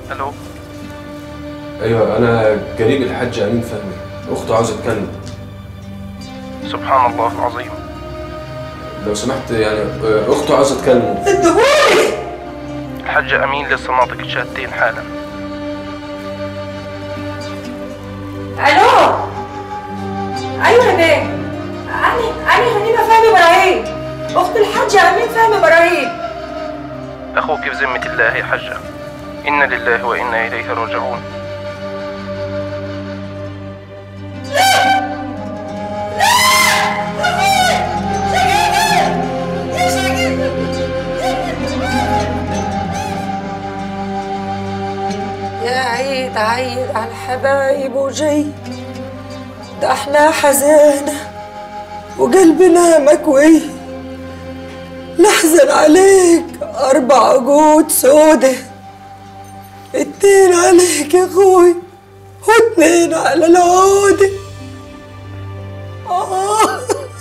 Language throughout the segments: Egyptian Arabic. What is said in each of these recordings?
الو ايوه انا قريب الحاج امين فهمي اخته عاوزه اتكلم سبحان الله العظيم لو سمحت يعني آه، اخته عاوزه اتكلم الحاج امين لسه ناطق الشهادتين حالا الو ايوه يا بيه انا انا هنيمه فهمي ابراهيم اخت الحاج امين فهمي ابراهيم اخوك في ذمه الله يا حجه انا لله وانا اليه راجعون يا عيد عيد على الحبايب وجاي ده احنا حزانة وقلبنا مكوي نحزن عليك أربع عقود سودة اتنين عليك يا أخوي واتنين على العودة آه.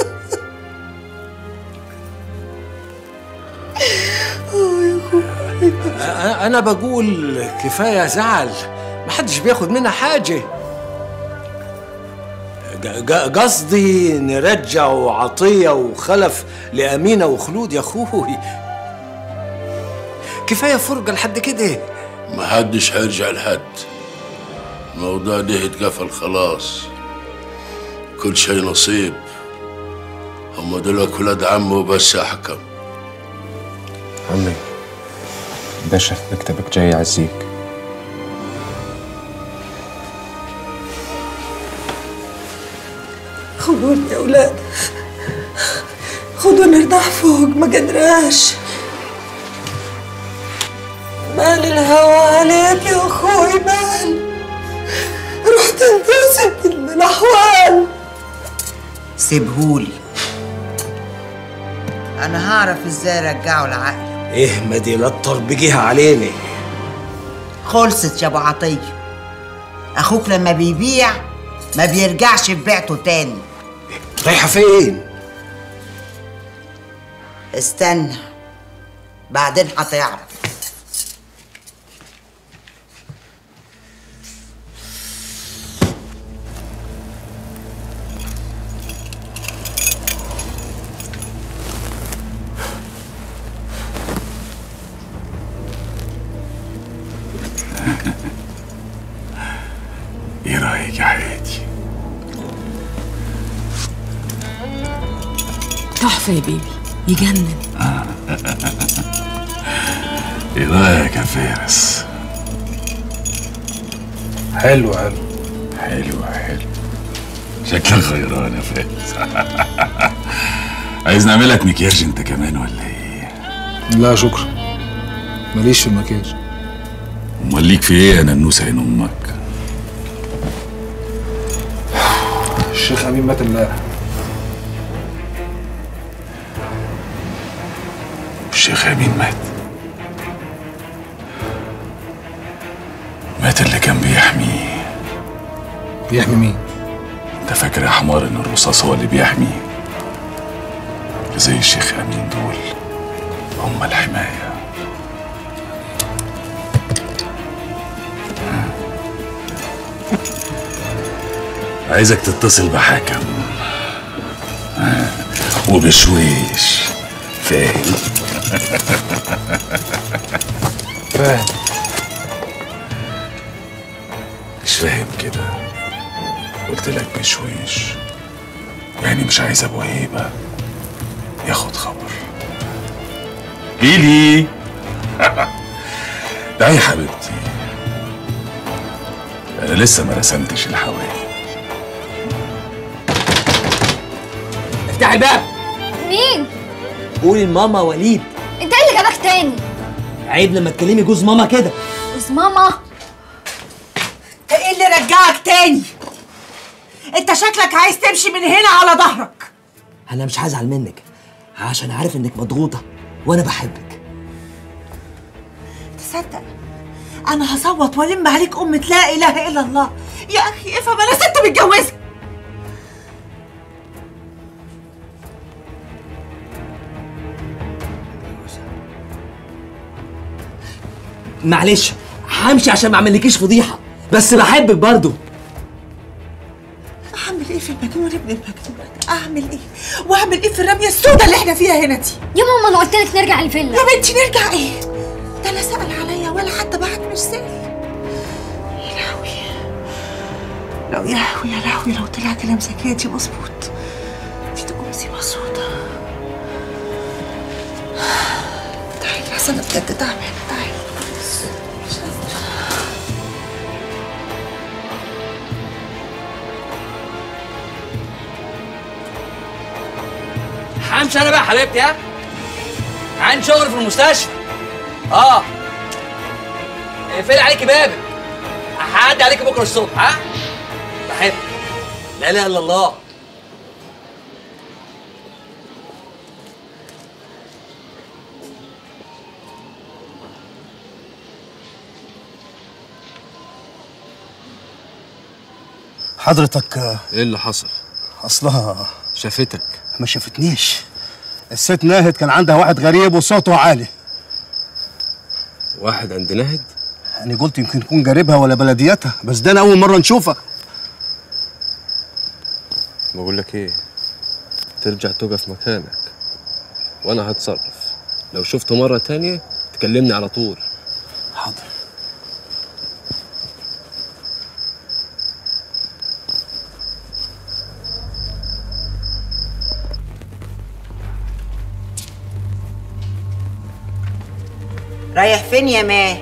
آه يا أخوي أ- انا بقول كفايه زعل محدش بياخد منها حاجه ج- ج- قصدي نرجع عطيه وخلف لامينه وخلود يا اخوي كفايه فرقه لحد كده ما حدش هيرجع لحد الموضوع ده اتقفل خلاص كل شيء نصيب هم دول ولاد عمه بس احكم عمي باشا في مكتبك جاي يعزيك خدوني يا ولاد خدوني ارتاح فوق ما قدراش مال الهوى عليك يا اخوي مال رحت انتسب من الاحوال سيبهولي انا هعرف ازاي ارجعه لعقله اهمدي لا تطربجيها علينا خلصت يا ابو عطيه اخوك لما بيبيع ما بيرجعش في بيعته تاني رايحه فين استنى بعدين هتعرف ايه رايك يا حياتي تحفة يا بيبي يجنن ايه رايك يا فارس حلو حلو حلو حلو شكلك غيران يا فارس عايز نعملك مكياج انت كمان ولا ايه لا شكرا ماليش في المكياج امال ليك في ايه يا ننوسه عين امك الشيخ امين مات امبارح الشيخ امين مات مات اللي كان بيحميه بيحمي مين انت فاكر يا حمار ان الرصاص هو اللي بيحميه زي الشيخ امين دول هم الحمايه عايزك تتصل بحاكم وبشويش فاهم فاهم مش فاهم كده قلت لك بشويش يعني مش عايز ابو هيبه ياخد خبر ليلي تعالي يا حبيبتي انا لسه ما رسمتش الحواجب افتح الباب مين؟ قولي لماما وليد انت ايه اللي جابك تاني؟ عيب لما تكلمي جوز ماما كده بس ماما انت ايه اللي رجعك تاني انت شكلك عايز تمشي من هنا على ظهرك انا مش هزعل منك عشان عارف انك مضغوطه وانا بحبك تصدق انا هصوت والم عليك امة لا اله الا الله يا اخي افهم انا ست متجوزه معلش همشي عشان ما اعملكيش فضيحه بس بحبك برضو اعمل ايه في المجنون ابن المجنون اعمل ايه واعمل ايه في الرميه السوداء اللي احنا فيها هنا دي يا ماما انا قلت لك نرجع الفيلا يا بنتي نرجع ايه ده لا سأل عليا ولا حتى بعت رسالة يا لهوي لو يا لهوي يا لهوي لو طلع كلام زكيتي مظبوط دي تبقى مصيبة سودا تعالي احسن أنا بجد تعبانة تعالي مش قادرة. همشي انا بقى حبيبتي ها عندي شغل في المستشفى اه اقفلي عليكي بابك هعدي عليكي بكره الصبح ها بحبك لا اله الا الله حضرتك آه، ايه اللي حصل؟ اصلها شافتك ما شافتنيش الست ناهد كان عندها واحد غريب وصوته عالي واحد عند نهد انا قلت يمكن يكون جاربها ولا بلدياتها بس ده انا اول مره نشوفها بقول لك ايه ترجع تقف مكانك وانا هتصرف لو شفته مرة تانية تكلمني على طول حاضر رايح فين يا ماه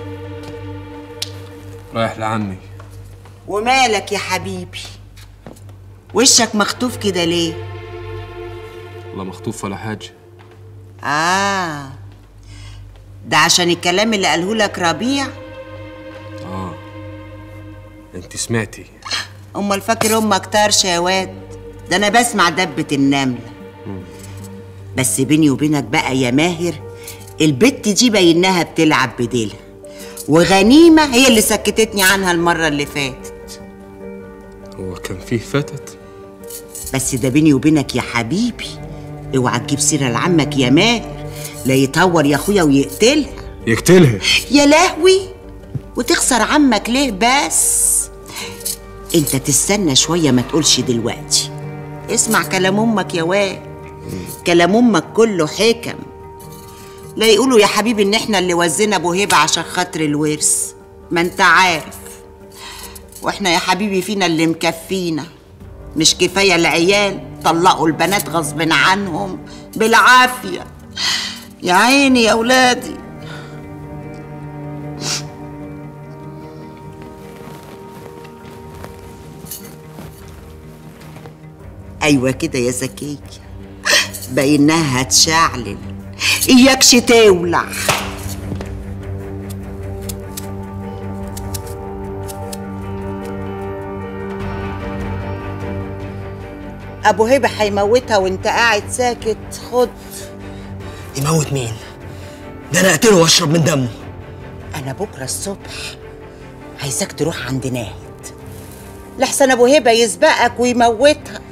رايح لعمي ومالك يا حبيبي وشك مخطوف كده ليه والله مخطوف ولا حاجة اه ده عشان الكلام اللي قاله لك ربيع اه انت سمعتي امال فاكر امك طرشه يا واد ده انا بسمع دبه النمله بس بيني وبينك بقى يا ماهر البت دي باينها بتلعب بديلها وغنيمه هي اللي سكتتني عنها المره اللي فاتت هو كان فيه فتت بس ده بيني وبينك يا حبيبي اوعى تجيب سيره لعمك يا ماهر لا يطور يا اخويا ويقتلها يقتلها يا لهوي وتخسر عمك ليه بس انت تستنى شوية ما تقولش دلوقتي اسمع كلام امك يا واد كلام امك كله حكم لا يقولوا يا حبيبي ان احنا اللي وزنا ابو هبه عشان خاطر الورث ما انت عارف واحنا يا حبيبي فينا اللي مكفينا مش كفايه العيال طلقوا البنات غصب عنهم بالعافيه يا عيني يا اولادي ايوه كده يا زكيه باينها هتشعلل اياكش تولع ابو هبه هيموتها وانت قاعد ساكت خد يموت مين ده انا اقتله واشرب من دمه انا بكره الصبح عايزاك تروح عند ناهد لحسن ابو هبه يسبقك ويموتها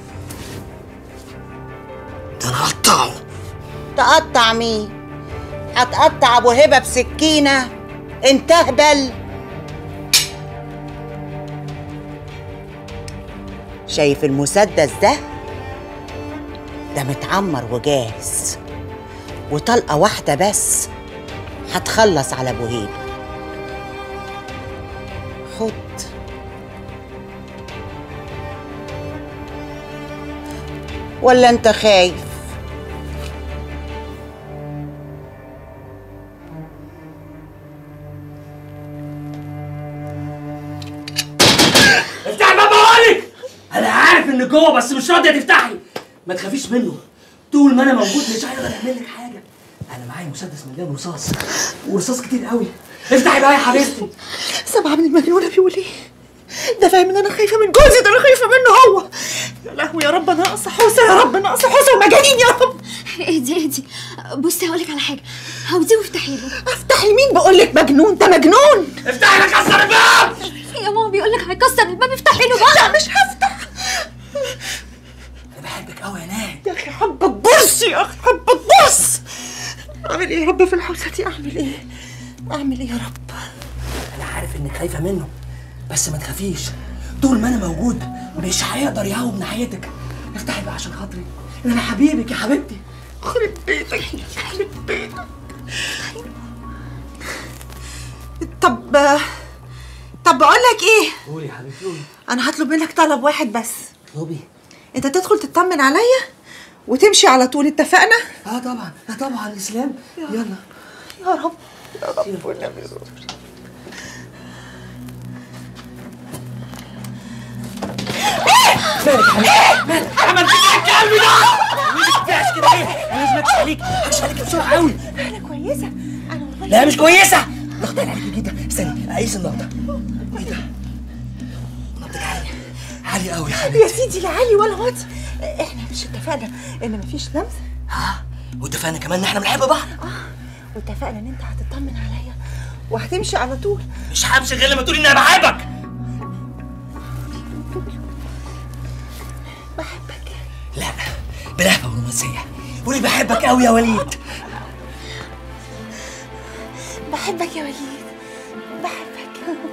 ده انا هقطعه تقطع مين هتقطع ابو هبه بسكينه انت اهبل شايف المسدس ده ده متعمر وجاهز وطلقه واحده بس هتخلص على ابو هيبه خد ولا انت خايف افتح الباب بقولك انا عارف انك جوه بس مش راضيه تفتحي ما تخافيش منه طول ما انا موجود مش هيقدر يعمل لك حاجه انا معايا مسدس مليان رصاص ورصاص كتير قوي افتحي بقى يا حبيبتي سامعة من المجنونة بيقول ايه؟ ده فاهم ان انا خايفة من جوزي ده انا خايفة منه هو يا لهوي يا رب ناقصة حوسة يا رب ناقصة حوسة ومجانين يا رب اهدي اهدي بصي هقولك على حاجه هوديه وافتحي له افتحي مين بقول لك مجنون ده مجنون افتحي لك كسر الباب يا ماما بيقول لك هيكسر الباب افتحي له بقى لا مش هفتح انا بحبك قوي يا ناهد يا اخي حبك بص يا اخي حبك بص اعمل ايه يا رب في الحوسة دي اعمل ايه؟ اعمل ايه يا رب؟ انا انك خايفه منه بس ما تخافيش طول ما انا موجود مش هيقدر يهوب ناحيتك افتحي بقى عشان خاطري انا حبيبك يا حبيبتي خرب بيتك خرب بيتك طب طب بقول لك ايه قولي يا حبيبتي قولي انا هطلب منك طلب واحد بس اطلبي انت تدخل تطمن عليا وتمشي على طول اتفقنا اه طبعا اه طبعا اسلام يلا يا رب يا رب والنبي يا رب مالك يا حبيبتي مالك عملت ايه الكلب ده؟ ما تنفعش كده ايه؟ انا لازم اكشف عليك اكشف عليك بسرعه قوي انا كويسه انا والله لا مش كويسه ضغط عالي عليك جدا استني اقيس النبضه ايه ده؟ نبضك عالي عالي قوي يا حبيبتي يا سيدي لا عالي ولا واطي احنا مش اتفقنا ان مفيش لمس ها واتفقنا كمان ان احنا بنحب بعض واتفقنا ان انت هتطمن عليا وهتمشي على طول مش همشي غير لما تقولي ان انا بحبك بحبك لا بلهفه ورومانسيه قولي بحبك قوي يا وليد بحبك يا وليد بحبك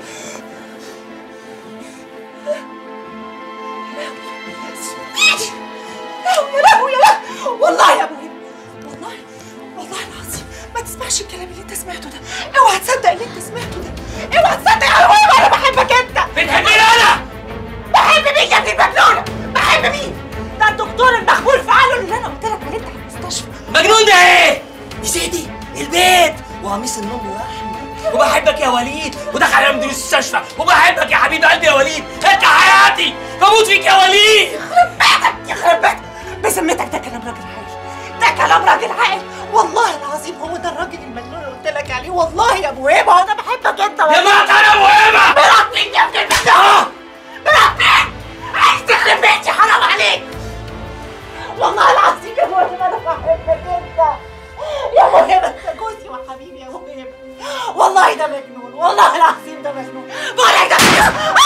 يا لهوي يا لهوي والله يا ابو والله والله العظيم ما تسمعش الكلام اللي انت سمعته ده اوعى تصدق اللي انت سمعته ده اوعى تصدق يا ابويا انا بحبك انت بتحبني انا بحب مين يا ابني المجنونه بحب مين ده الدكتور المخبول في عقله اللي انا قلت لك عليه بتاع المستشفى مجنون ده ايه؟ نسيتي البيت وقميص النوم لوحدي وبحبك يا وليد ودخل على مدير المستشفى وبحبك يا حبيب قلبي يا وليد انت حياتي بموت فيك يا وليد يخرب بيتك يخرب بيتك بذمتك ده كلام راجل عاقل ده كلام راجل عاقل والله العظيم هو ده الراجل المجنون اللي قلت لك عليه والله يا ابو هبه انا بحبك انت يا مرات انا ابو هبه مرات مين يا ابن المجنون مرات مين عايز تخرب بيتي حرام عليك والله العظيم يا ابو هبه انا بحبك انت يا ابو هبه انت جوزي وحبيبي يا ابو هبه والله ده مجنون والله العظيم ده مجنون بقول لك ده مجنون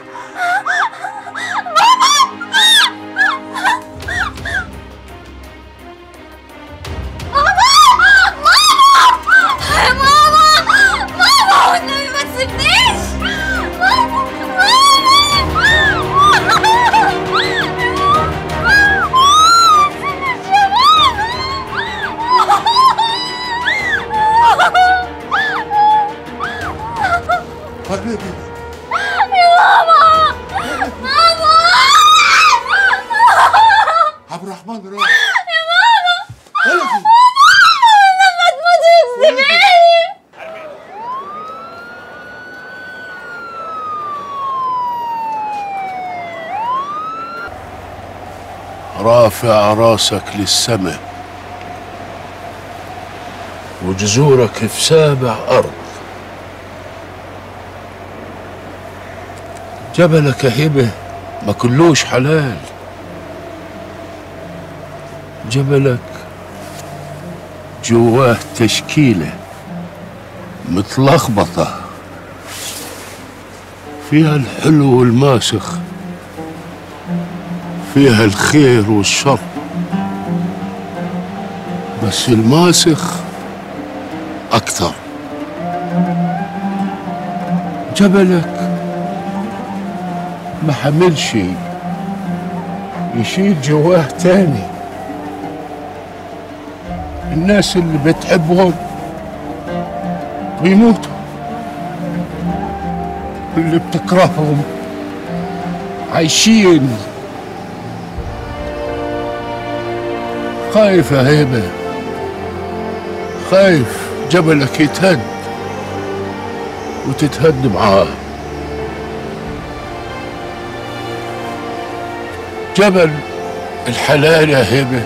ماما ماما والنبي ما تسيبنيش ماما حبيبي يا ماما ماما عبد الرحمن راح يا ماما ولدي لما تموتي وتسيبيني رافع راسك للسماء وجذورك في سابع أرض جبلك يا هبة ما كلوش حلال جبلك جواه تشكيلة متلخبطة فيها الحلو والماسخ فيها الخير والشر بس الماسخ أكثر جبلك ما حملش يشيل جواه تاني الناس اللي بتحبهم بيموتوا اللي بتكرههم عايشين خايف يا هيبة خايف جبلك يتهد وتتهد معاه جبل الحلال يا هبة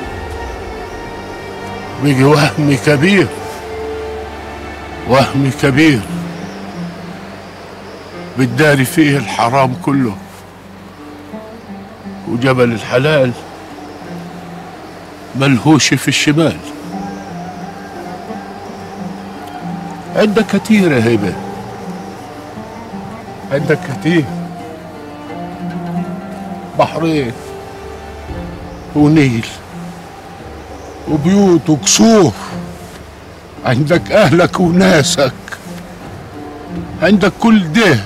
بيجي وهم كبير وهم كبير بتداري فيه الحرام كله وجبل الحلال ملهوش في الشمال عندك كتير يا هبة عندك كتير بحرين ونيل وبيوت وقصور عندك أهلك وناسك عندك كل ده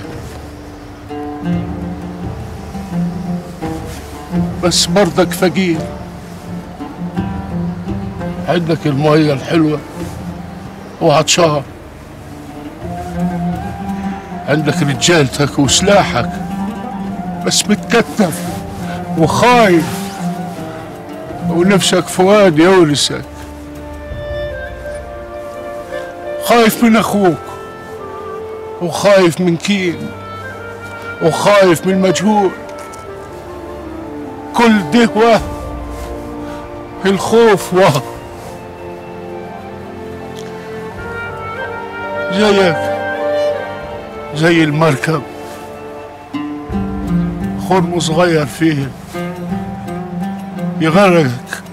بس برضك فقير عندك المية الحلوة وعطشان عندك رجالتك وسلاحك بس متكتف وخايف ونفسك فؤاد يورثك خايف من اخوك وخايف من كين وخايف من مجهول كل ده وهم الخوف وهم زيك زي المركب خرم صغير فيه يغرقك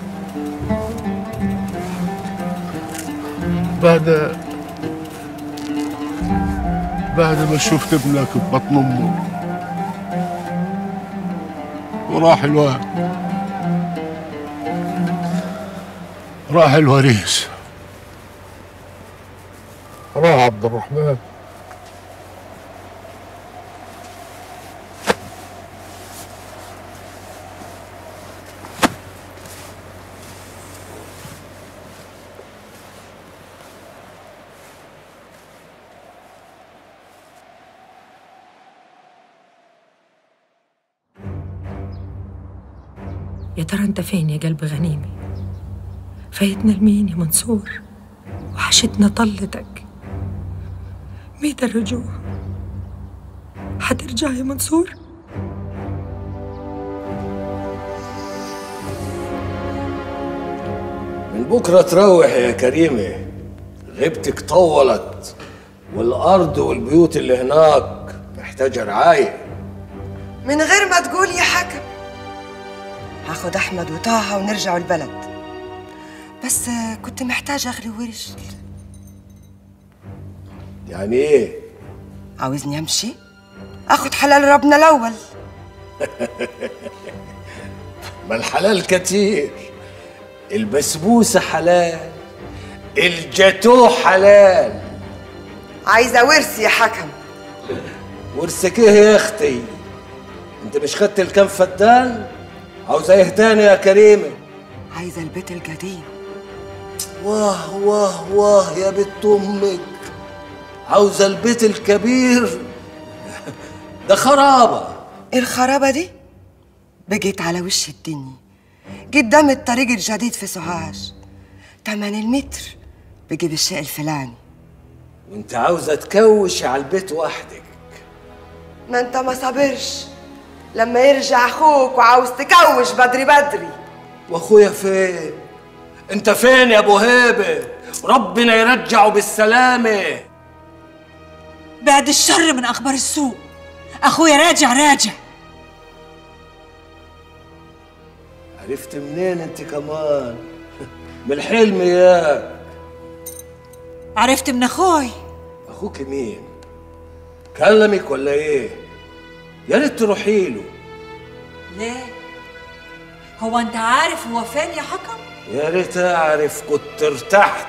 بعد بعد ما شفت ابنك ببطن امه وراح الواد راح الوريث راح عبد الرحمن يا ترى انت فين يا قلب غنيمي فايتنا لمين يا منصور وحشتنا طلتك ميت الرجوع حترجع يا منصور من بكرة تروح يا كريمة غيبتك طولت والأرض والبيوت اللي هناك محتاجة رعاية من غير ما تقول يا حكم هاخد احمد وطه ونرجعوا البلد بس آه، كنت محتاجه اغلي ورش يعني إيه؟ عاوزني امشي اخد حلال ربنا الاول ما الحلال كتير البسبوسة حلال الجاتوه حلال عايزه ورث يا حكم ورثك ايه يا اختي انت مش خدت الكام فدان عاوزة ايه تاني يا كريمة عايزه البيت القديم واه واه واه يا بنت امك عاوزة البيت الكبير ده خرابة الخرابه دي بقيت على وش الدنيا قدام الطريق الجديد في سوهاج تمن المتر بجيب الشيء الفلاني وانت عاوزة تكوش على البيت وحدك ما انت ما صبرش لما يرجع اخوك وعاوز تكوش بدري بدري واخويا فين انت فين يا ابو هيبه ربنا يرجعه بالسلامه بعد الشر من اخبار السوق اخويا راجع راجع عرفت منين انت كمان من الحلم ياك عرفت من اخوي اخوك مين كلمك ولا ايه يا ريت تروحي له ليه هو انت عارف هو فين يا حكم يا ريت اعرف كنت ارتحت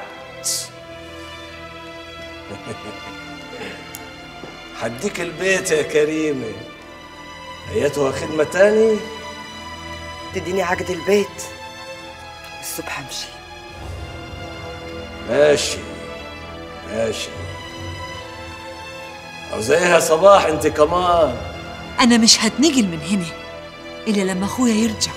حديك البيت يا كريمه ايتها خدمه تاني تديني عقد البيت الصبح امشي ماشي ماشي عاوزة ايه يا صباح انت كمان انا مش هتنقل من هنا الا لما اخويا يرجع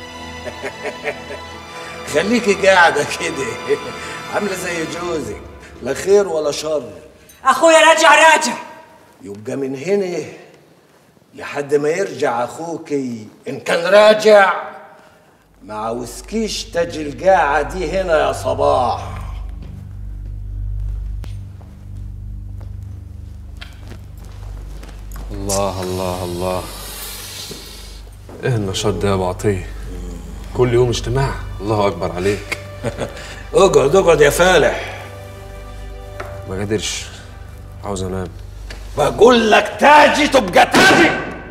خليكي قاعدة كده عاملة زي جوزك لا خير ولا شر اخويا راجع راجع يبقى من هنا لحد ما يرجع اخوكي ان كان راجع ما عاوزكيش تجي القاعة دي هنا يا صباح الله الله الله ايه النشاط ده يا ابو عطيه كل يوم اجتماع الله اكبر عليك اقعد اقعد يا فالح ما قادرش عاوز انام بقول لك تاجي تبقى تاجي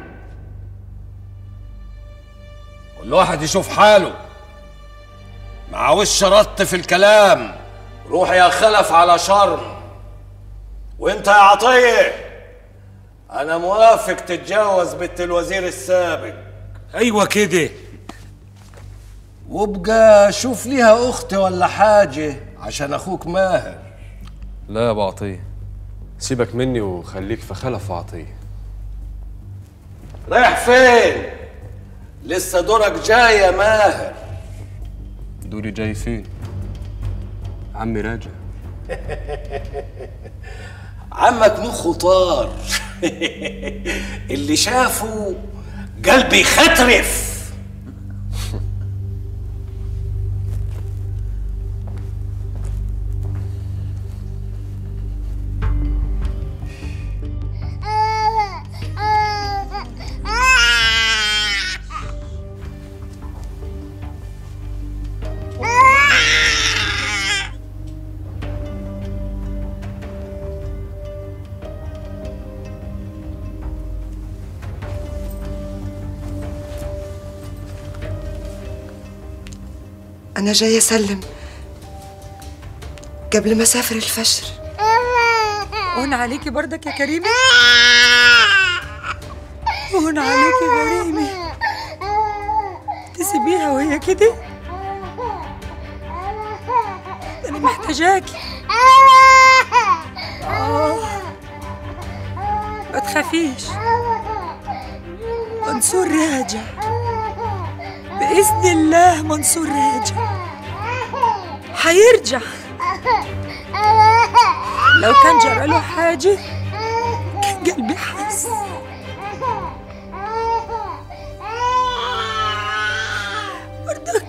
كل واحد يشوف حاله مع وش رط في الكلام روح يا خلف على شرم وانت يا عطيه انا موافق تتجوز بنت الوزير السابق ايوه كده وابقى شوف ليها اخت ولا حاجه عشان اخوك ماهر لا يا ابو عطيه سيبك مني وخليك في خلف عطيه رايح فين لسه دورك جاي يا ماهر دوري جاي فين عمي راجع عمك مخه طار اللي شافه قلبي يخترف أنا جاية أسلم قبل ما أسافر الفجر هون عليكي برضك يا كريمة هون عليكي غريمة تسيبيها وهي كده أنا محتاجاكي آه ما تخافيش منصور راجع بإذن الله منصور راجع حيرجع لو كان جرى له حاجة كان قلبي حس برضك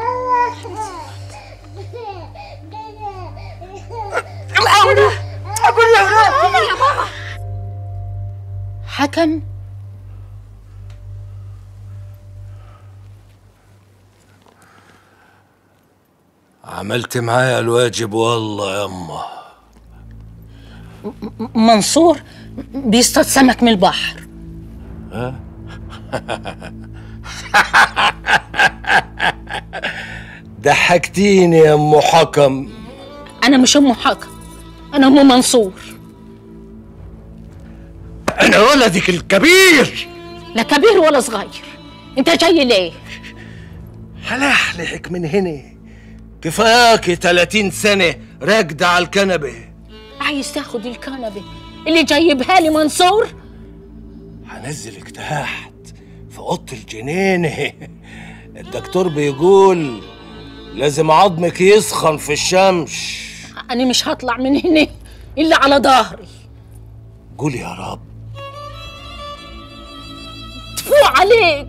الأولى أقول له يا بابا حكم عملت معايا الواجب والله يما منصور بيصطاد سمك من البحر ها ضحكتيني يا ام حكم انا مش ام حكم انا ام منصور انا ولدك الكبير لا كبير ولا صغير انت جاي ليه هلحلحك من هنا كفاكي 30 سنة راكدة على الكنبة عايز تاخد الكنبه اللي جايبها لي منصور هنزلك تحت في اوضه الجنينه الدكتور بيقول لازم عظمك يسخن في الشمس انا مش هطلع من هنا الا على ظهري قول يا رب تفوق عليك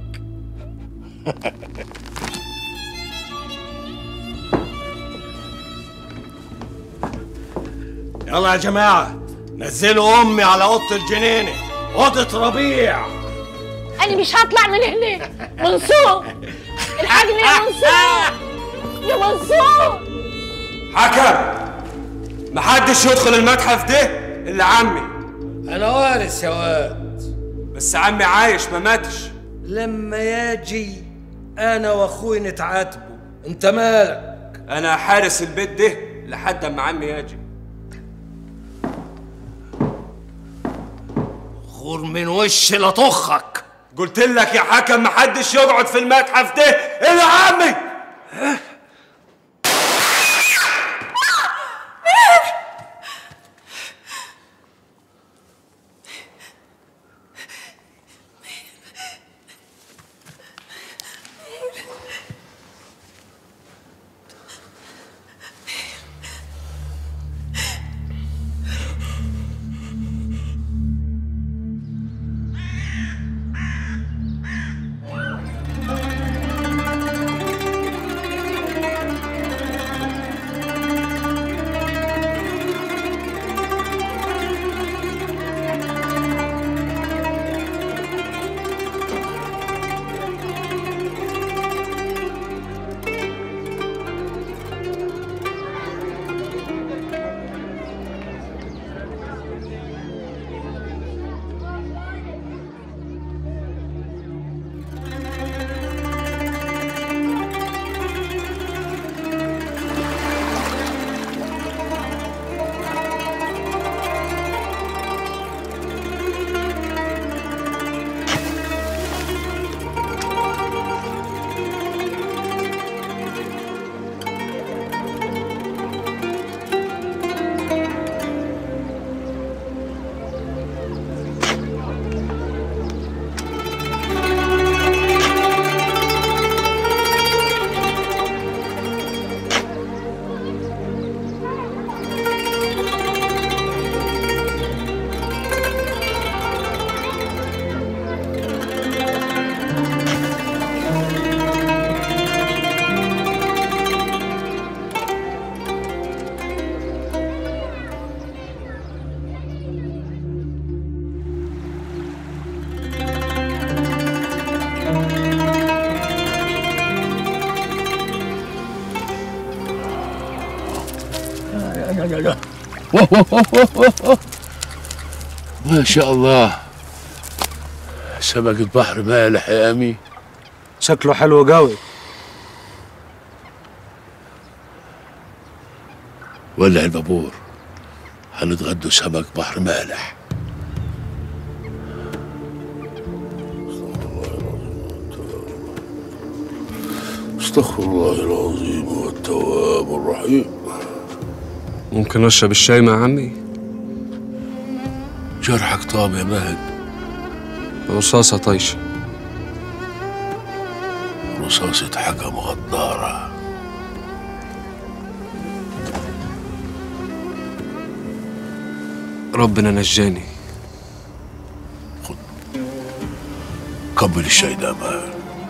يلا يا جماعة نزلوا أمي على أوضة الجنينة أوضة ربيع انا مش هطلع من هنا منصور الحقني يا منصور يا منصور حكم محدش يدخل المتحف ده الا عمي أنا وارث يا واد بس عمي عايش ما ماتش لما يجي أنا وأخوي نتعاتبوا أنت مالك انا حارس البيت ده لحد اما عمي يجي غور من وشي لطخك قلت لك يا حكم محدش يقعد في المتحف ده الا عمي لا لا واه واه واه واه واه واه. ما شاء الله سمكة بحر مالح يا أمي شكله حلو قوي ولع البابور هنتغدوا سمك بحر مالح استغفر الله العظيم والتواب الرحيم ممكن اشرب الشاي مع عمي جرحك طاب يا مهد رصاصة طايشة رصاصة حكم غدارة ربنا نجاني قبل الشاي ده يا مهد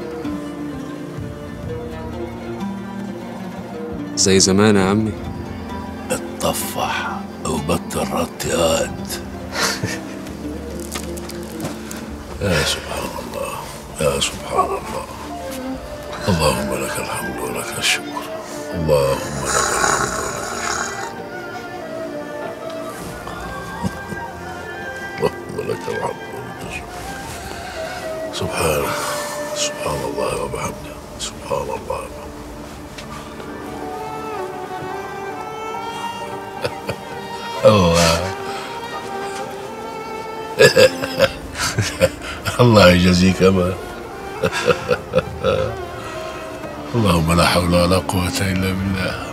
زي زمان يا عمي اتطفح وبطل رطيات يا سبحان الله يا سبحان الله اللهم لك الحمد ولك الشكر اللهم لك الحمد ولك الشكر اللهم لك الحمد ولك الشكر سبحان سبحان الله وبحمده سبحان الله الله الله يجزيك ما اللهم لا حول ولا قوة إلا بالله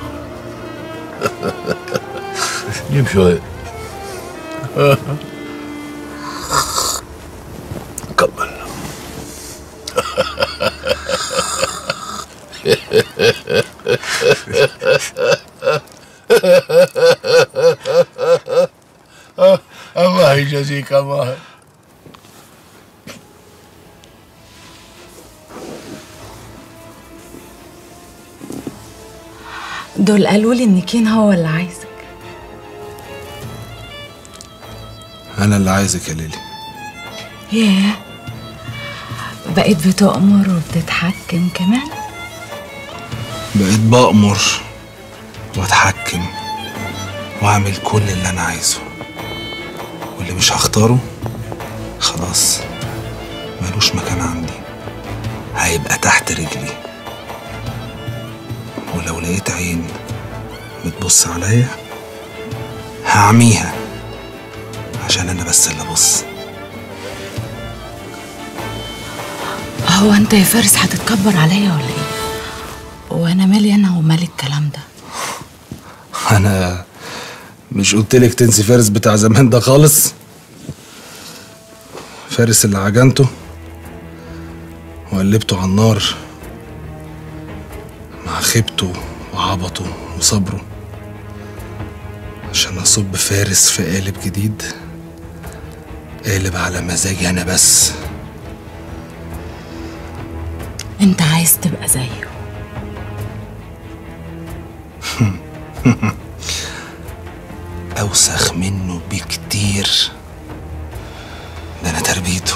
جيب شوي كمل الله يجزيك ماهر دول قالوا لي ان كين هو اللي عايزك انا اللي عايزك يا ليلي ياه بقيت بتؤمر وبتتحكم كمان بقيت بأمر واتحكم واعمل كل اللي انا عايزه واللي مش هختاره خلاص ملوش مكان عندي هيبقى تحت رجلي ولو لقيت عين بتبص عليا هعميها عشان انا بس اللي ابص هو انت يا فارس هتتكبر عليا ولا ايه وانا مالي انا ومال الكلام ده انا مش قلتلك تنسي فارس بتاع زمان ده خالص فارس اللي عجنته وقلبته على النار مع خيبته وعبطه وصبره عشان اصب فارس في قالب جديد قالب على مزاجي انا بس انت عايز تبقى زيه اوسخ منه بكتير ده انا تربيته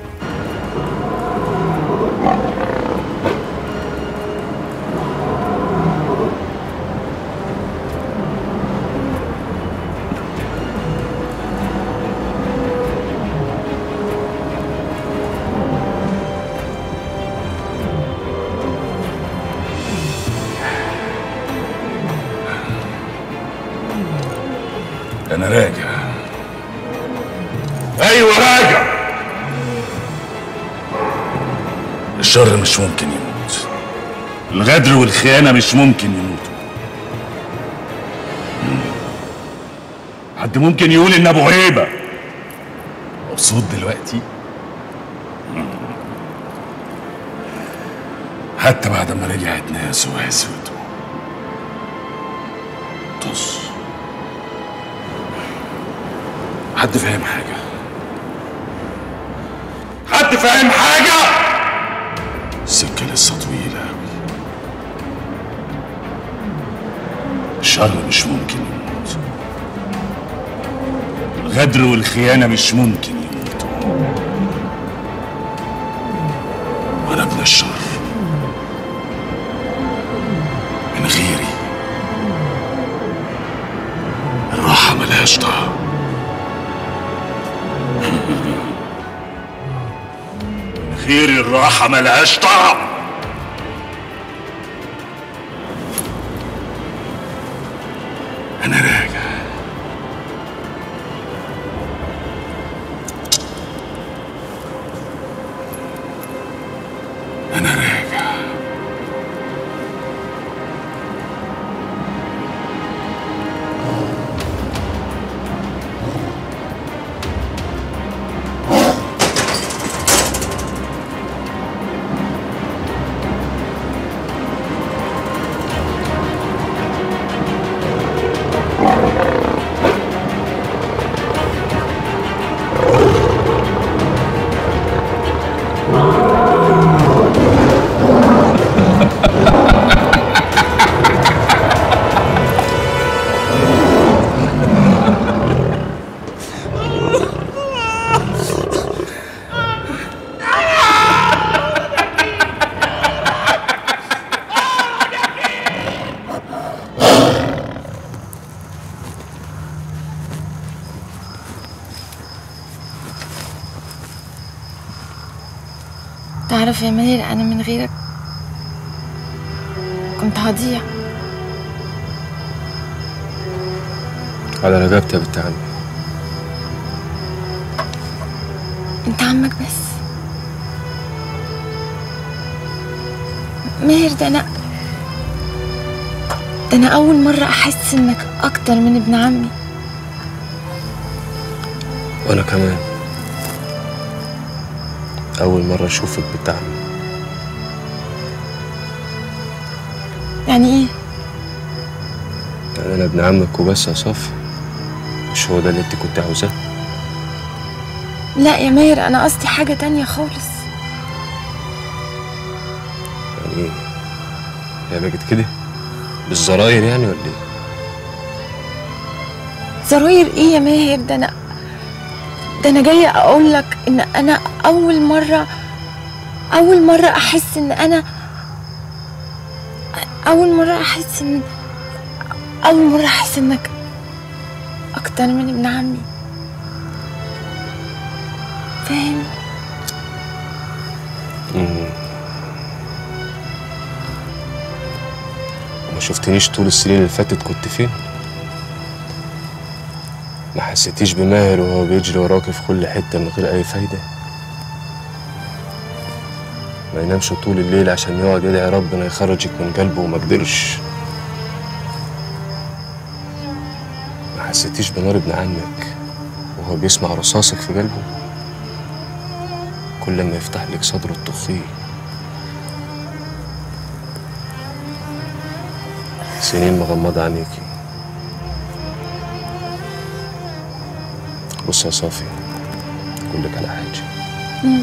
انا راجع ايوه راجع الشر مش ممكن يموت الغدر والخيانه مش ممكن يموتوا حد ممكن يقول ان ابو هيبه مبسوط دلوقتي حتى بعد ما رجعت ناس وهسوته طز حد فاهم حاجة حد فاهم حاجة السكة لسه طويلة أوي الشر مش ممكن يموت الغدر والخيانة مش ممكن يموتوا وأنا ابن الشر من غيري زفير الراحة ملهاش طعم أنا راجع أنا راجع تعرف يا ماهر أنا من غيرك كنت هضيع على رقبتي يا بنت عمي أنت عمك بس ماهر ده أنا ده أنا أول مرة أحس إنك أكتر من ابن عمي وانا كمان اول مره اشوفك بنت عمي يعني إيه؟ يعني انا ابن عمك وبس يا صافي مش هو ده اللي انت كنت عاوزاه لا يا ماهر أنا قصدي حاجة تانية خالص يعني ايه هي بقت كده بالزراير يعني ولا ايه زراير ايه يا ماهر ده انا ده انا جايه اقول لك ان انا اول مره اول مره احس ان انا اول مره احس ان اول مره احس انك اكتر من ابن عمي فاهم مم. وما شفتنيش طول السنين اللي فاتت كنت فين ما حسيتيش بماهر وهو بيجري وراكي في كل حتة من غير أي فايدة ما ينامش طول الليل عشان يقعد يدعي ربنا يخرجك من قلبه وما قدرش ما حسيتيش بنار ابن عمك وهو بيسمع رصاصك في قلبه كل ما يفتح لك صدره تطخيه سنين مغمضة عينيكي بص يا صافي أقول لك على حاجة مم.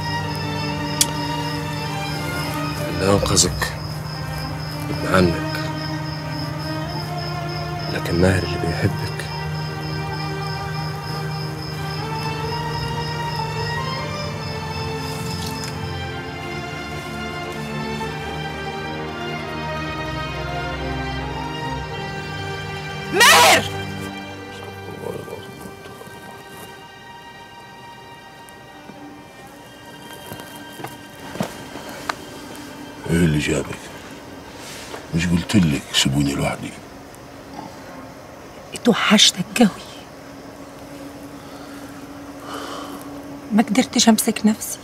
اللي أنقذك ابن عمك لكن ماهر اللي بيحبك ماهر ايه اللي جابك مش قلت لك سيبوني لوحدي اتوحشتك قوي ما قدرتش امسك نفسي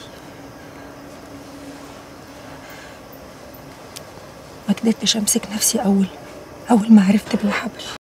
ما قدرتش امسك نفسي اول اول ما عرفت بالحبل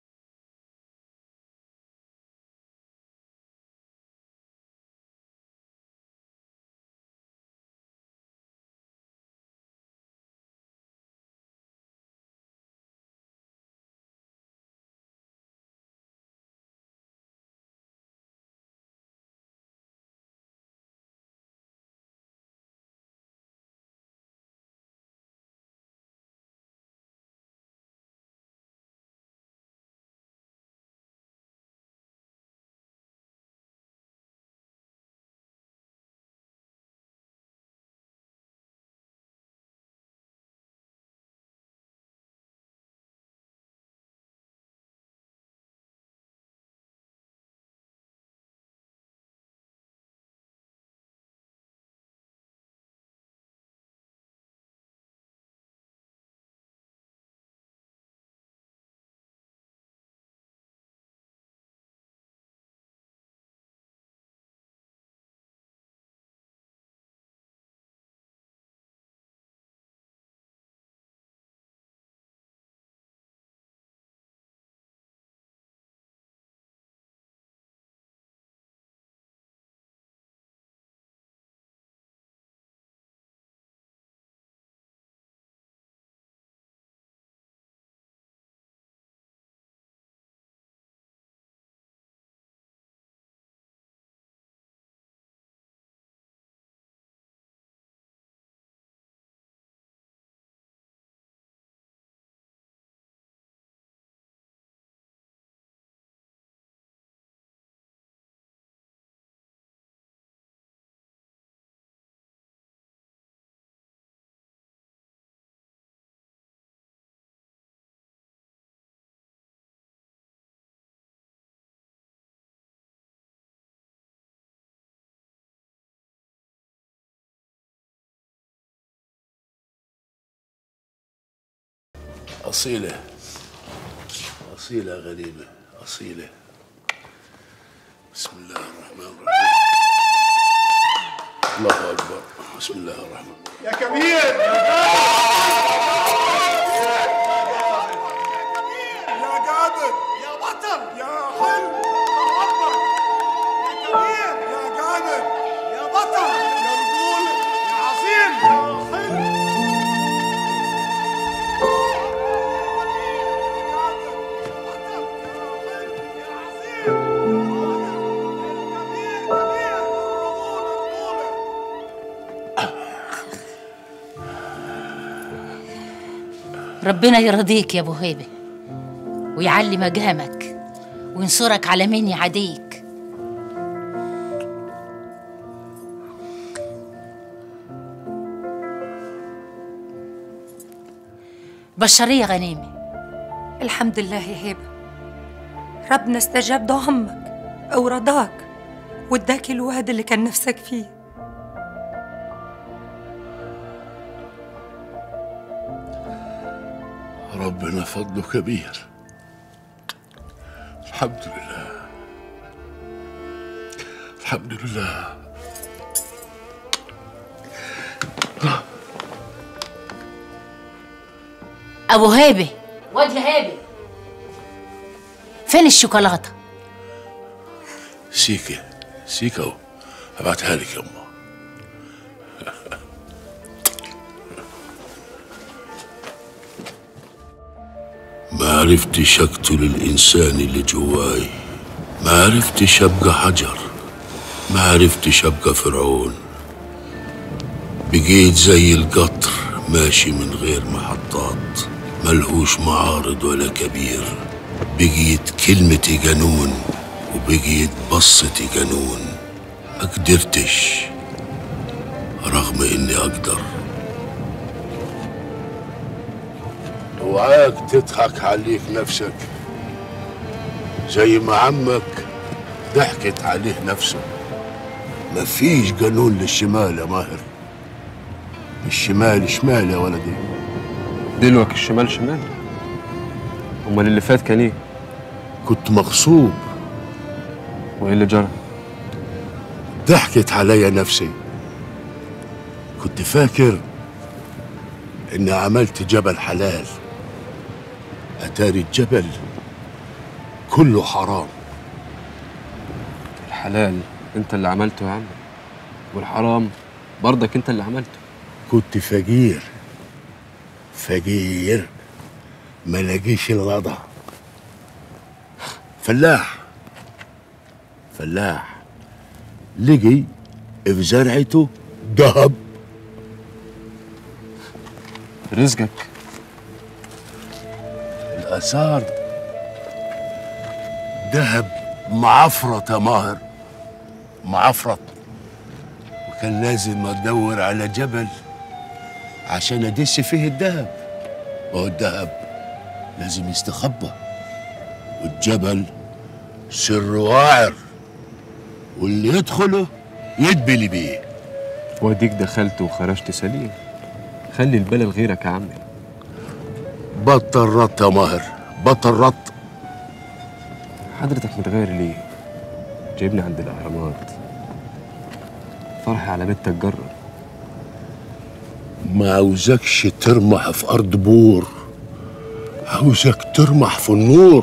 أصيلة أصيلة غريبة أصيلة بسم الله الرحمن الرحيم الله أكبر بسم الله الرحمن الرحيم يا كبير يا قادر يا بطل يا حلو الله اكبر يا كبير يا قادر يا بطل يا رجولة يا عظيم يا حلو ربنا يرضيك يا ابو هيبه ويعلي مقامك وينصرك على مين يعاديك بشرية غنيمة الحمد لله يا هبة ربنا استجاب دعاء عمك أو رضاك واداك الواد اللي كان نفسك فيه ربنا فضله كبير الحمد لله الحمد لله ابو هيبه واد يا هيبه فين الشوكولاته سيكة سيكة اهو هبعتها لك يا أمه ما عرفتش أقتل الإنسان اللي جواي ما عرفتش أبقى حجر ما عرفتش أبقى فرعون بقيت زي القطر ماشي من غير محطات ملهوش معارض ولا كبير بقيت كلمتي جنون وبقيت بصتي جنون ما قدرتش رغم اني اقدر اوعاك تضحك عليك نفسك زي ما عمك ضحكت عليه نفسه مفيش قانون للشمال يا ماهر الشمال شمال يا ولدي دلوك الشمال شمال امال اللي فات كان ايه كنت مغصوب وايه اللي جرى ضحكت عليا نفسي كنت فاكر اني عملت جبل حلال اتاري الجبل كله حرام الحلال انت اللي عملته يا عم والحرام برضك انت اللي عملته كنت فقير فقير ما لاقيش الوضع فلاح فلاح لقي في زرعته ذهب رزقك الآثار ذهب معفرط يا ماهر معفرط وكان لازم ادور على جبل عشان ادس فيه الذهب وهو الذهب لازم يستخبى والجبل سر واعر واللي يدخله يدبل بيه واديك دخلت وخرجت سليم خلي البلا لغيرك يا عمي بطل رط يا ماهر بطل رط حضرتك متغير ليه جايبني عند الاهرامات فرحي على بيتك جرب ما عاوزكش ترمح في ارض بور عاوزك ترمح في النور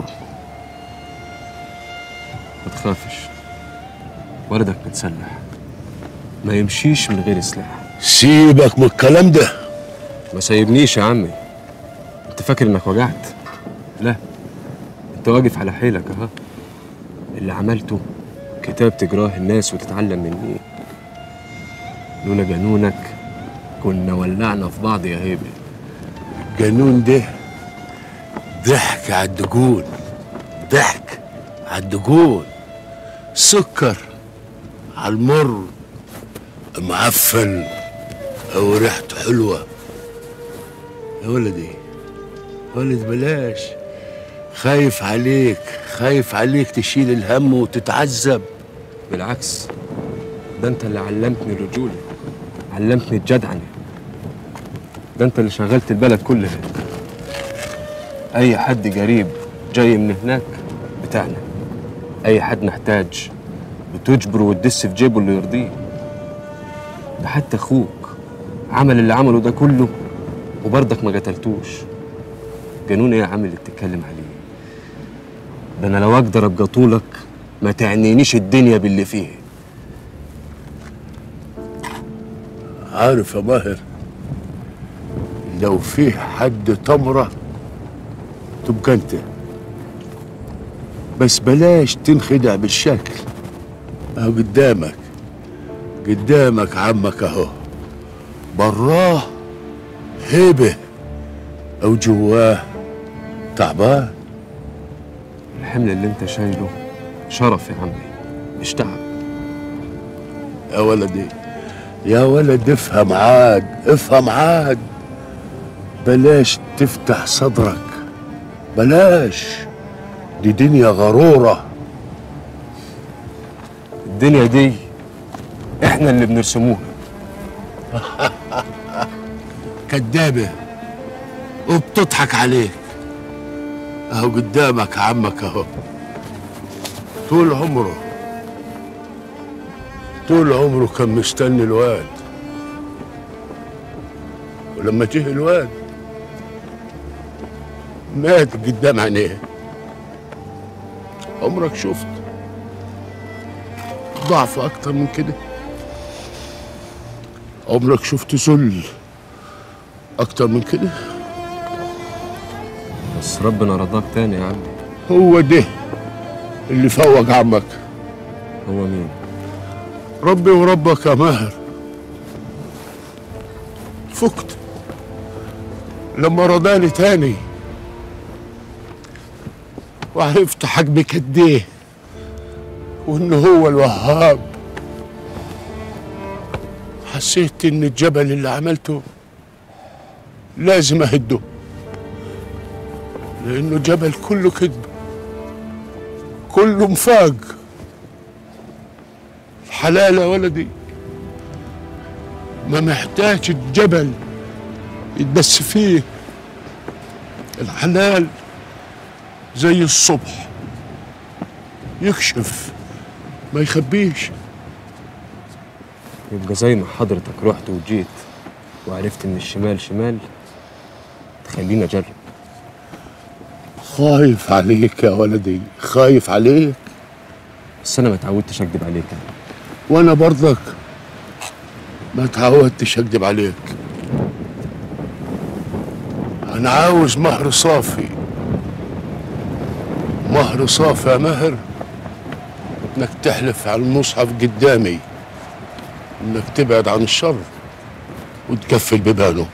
ما تخافش ولدك متسلح ما يمشيش من غير سلاح سيبك من الكلام ده ما سايبنيش يا عمي انت فاكر انك وجعت لا انت واقف على حيلك اهو اللي عملته كتاب تجراه الناس وتتعلم مني لولا جنونك كنا ولعنا في بعض يا هيبه الجنون ده ضحك على الدجون ضحك على الدجون سكر على المر معفن او ريحته حلوه يا ولدي ولد بلاش خايف عليك خايف عليك تشيل الهم وتتعذب بالعكس ده انت اللي علمتني الرجوله علمتني الجدعنه ده انت اللي شغلت البلد كلها اي حد قريب جاي من هناك بتاعنا اي حد محتاج بتجبره وتدس في جيبه اللي يرضيه ده حتى اخوك عمل اللي عمله ده كله وبرضك ما قتلتوش جنون ايه يا عم اللي بتتكلم عليه ده انا لو اقدر ابقى طولك ما تعنينيش الدنيا باللي فيه عارف يا ماهر لو فيه حد تمرة تبقى انت بس بلاش تنخدع بالشكل اهو قدامك قدامك عمك اهو براه هيبة او جواه تعبان الحمل اللي انت شايله شرف يا عمي مش تعب يا ولدي يا ولد افهم عاد افهم عاد بلاش تفتح صدرك بلاش دي دنيا غرورة الدنيا دي احنا اللي بنرسموها كدابة وبتضحك عليك اهو قدامك عمك اهو طول عمره طول عمره كان مستني الواد ولما جه الواد مات قدام عينيه عمرك شفت ضعف اكتر من كده عمرك شفت ذل اكتر من كده بس ربنا رضاك تاني يا عمي هو ده اللي فوق عمك هو مين ربي وربك يا ماهر فقت لما رضاني تاني وعرفت حجمي قد ايه وانه هو الوهاب حسيت ان الجبل اللي عملته لازم اهده لانه جبل كله كذب كله مفاق الحلال يا ولدي ما محتاج الجبل يتبس فيه الحلال زي الصبح يكشف ما يخبيش يبقى زي ما حضرتك رحت وجيت وعرفت ان الشمال شمال تخليني اجرب خايف عليك يا ولدي خايف عليك بس انا ما اتعودتش اكدب عليك يعني. وانا برضك ما تعودتش اكدب عليك انا عاوز مهر صافي مهر صافي يا مهر انك تحلف على المصحف قدامي انك تبعد عن الشر وتكفل ببانه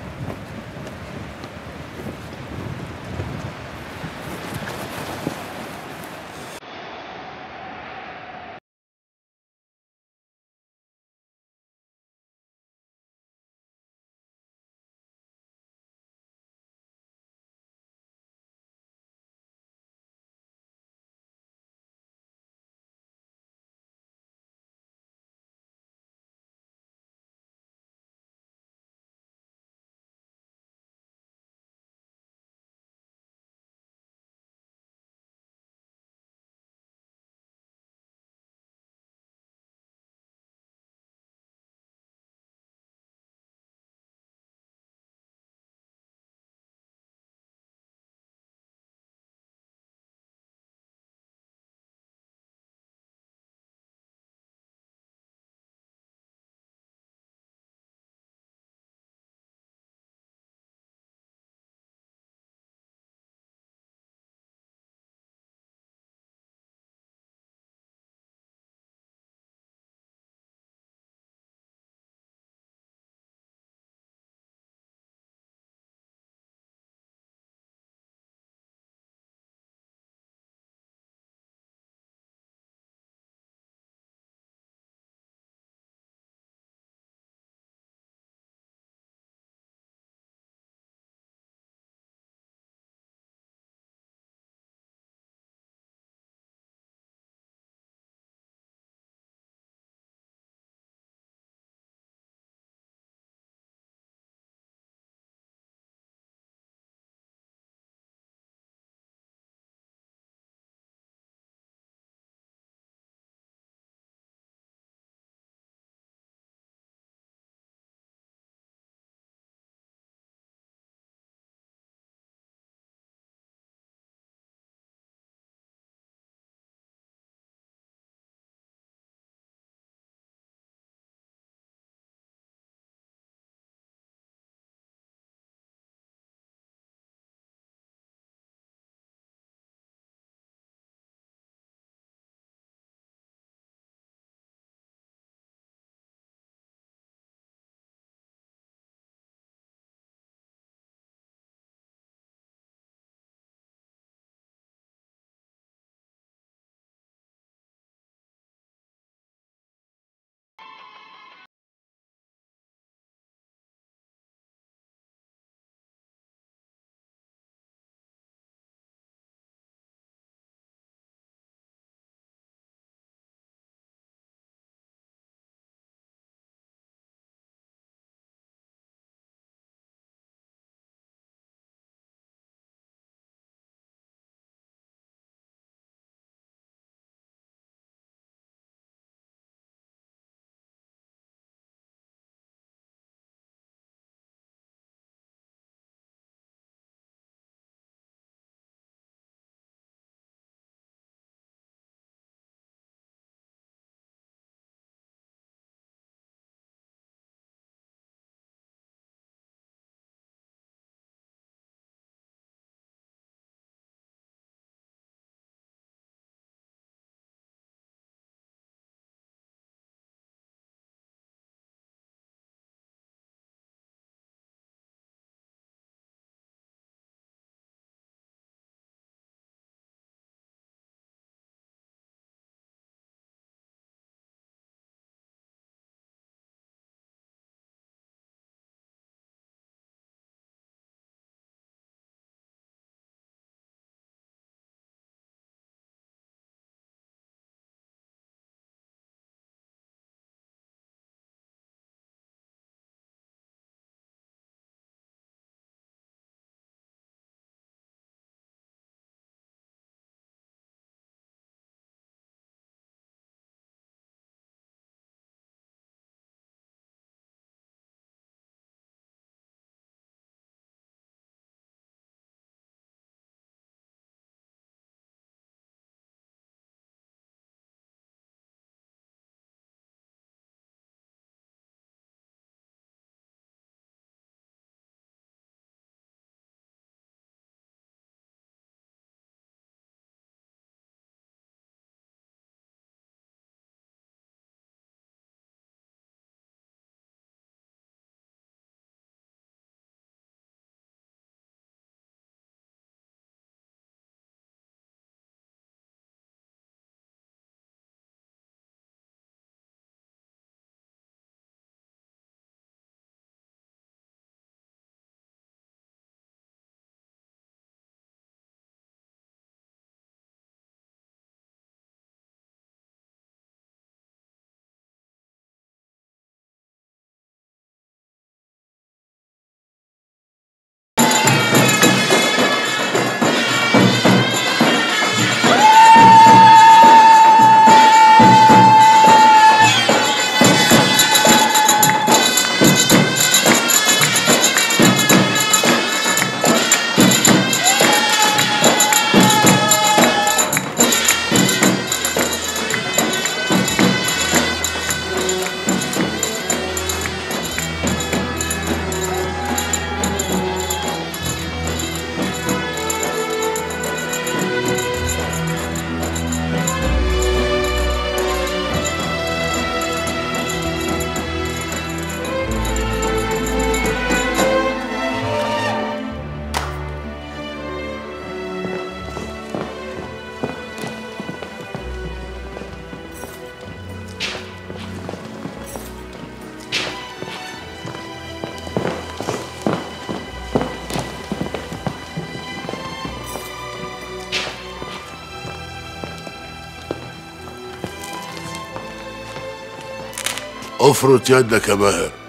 افرط يدك يا ماهر